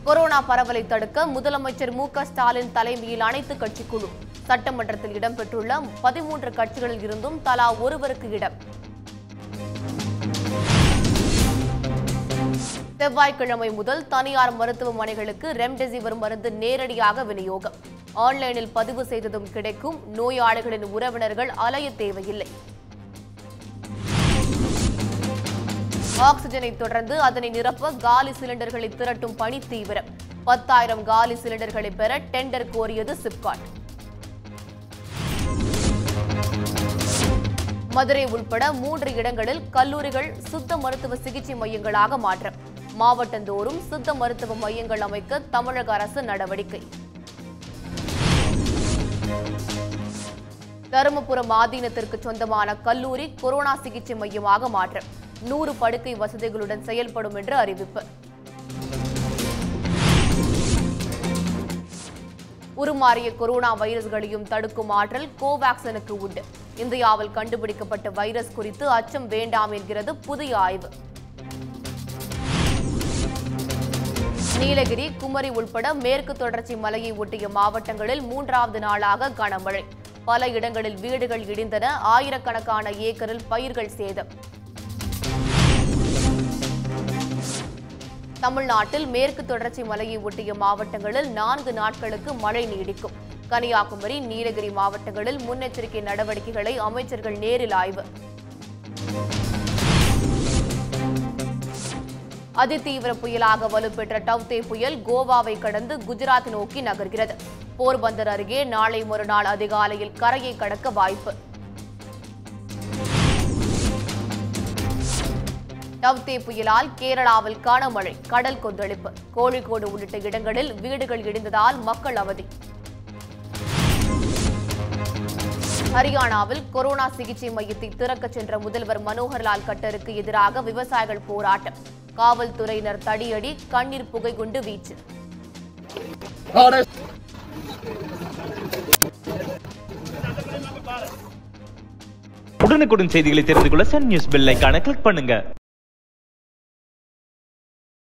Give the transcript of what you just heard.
corona பரவலை தடுக்க முதலமைச்சர் மு க ஸ்டாலின் தலைமையில் அனைத்து கட்சி குழு சட்டமன்றத்தில் இடம்பெற்றுள்ள பதிமூன்று கட்சிகளில் இருந்தும் தலா ஒருவருக்கு இடம் செவ்வாய்க்கிழமை முதல் தனியார் மருத்துவமனைகளுக்கு ரெம்டெசிவிர் மருந்து நேரடியாக விநியோகம் ஆன்லைனில் பதிவு செய்ததும் கிடைக்கும் நோயாளிகளின் உறவினர்கள் அலைய தேவையில்லை ஆக்சிஜனை தொடர்ந்து அதனை நிரப்ப காலி சிலிண்டர்களை திரட்டும் பணி தீவிரம் பத்தாயிரம் காலி சிலிண்டர்களை பெற டெண்டர் கோரியது சிப்காட் மதுரை உள்பட மூன்று இடங்களில் கல்லூரிகள் சுத்த மருத்துவ சிகிச்சை மையங்களாக மாற்றம் மாவட்டந்தோறும் சுத்த மருத்துவ மையங்கள் அமைக்க தமிழக அரசு நடவடிக்கை தருமபுரம் ஆதீனத்திற்கு சொந்தமான கல்லூரி கொரோனா சிகிச்சை மையமாக மாற்றம் நூறு படுக்கை வசதிகளுடன் செயல்படும் என்று அறிவிப்பு உருமாறிய கொரோனா வைரஸ்களையும் தடுக்கும் ஆற்றல் கோவாக்சினுக்கு உண்டு இந்தியாவில் கண்டுபிடிக்கப்பட்ட வைரஸ் குறித்து அச்சம் வேண்டாம் என்கிறது புதிய ஆய்வு நீலகிரி குமரி உள்பட மேற்கு தொடர்ச்சி மலையை ஒட்டிய மாவட்டங்களில் மூன்றாவது நாளாக கனமழை பல இடங்களில் வீடுகள் இடிந்தன ஆயிரக்கணக்கான ஏக்கரில் பயிர்கள் சேதம் தமிழ்நாட்டில் மேற்கு தொடர்ச்சி மலையை ஒட்டிய மாவட்டங்களில் நான்கு நாட்களுக்கு மழை நீடிக்கும் கன்னியாகுமரி நீலகிரி மாவட்டங்களில் முன்னெச்சரிக்கை நடவடிக்கைகளை அமைச்சர்கள் நேரில் ஆய்வு அதிதீவிர புயலாக வலுப்பெற்ற டவ்தே புயல் கோவாவை கடந்து குஜராத் நோக்கி நகர்கிறது போர்பந்தர் அருகே நாளை மறுநாள் அதிகாலையில் கரையை கடக்க வாய்ப்பு டவ்தே புயலால் கேரளாவில் கனமழை கடல் கொந்தளிப்பு கோழிக்கோடு உள்ளிட்ட இடங்களில் வீடுகள் இடிந்ததால் மக்கள் அவதி ஹரியானாவில் கொரோனா சிகிச்சை மையத்தை திறக்கச் சென்ற முதல்வர் மனோகர்லால் கட்டருக்கு எதிராக விவசாயிகள் போராட்டம் காவல்துறையினர் தடியடி கண்ணீர் புகை குண்டு வீச்சு உடனுக்குடன் செய்திகளை தெரிந்து கொள்ள சன் நியூஸ் பெல் ஐகானை கிளிக் பண்ணுங்க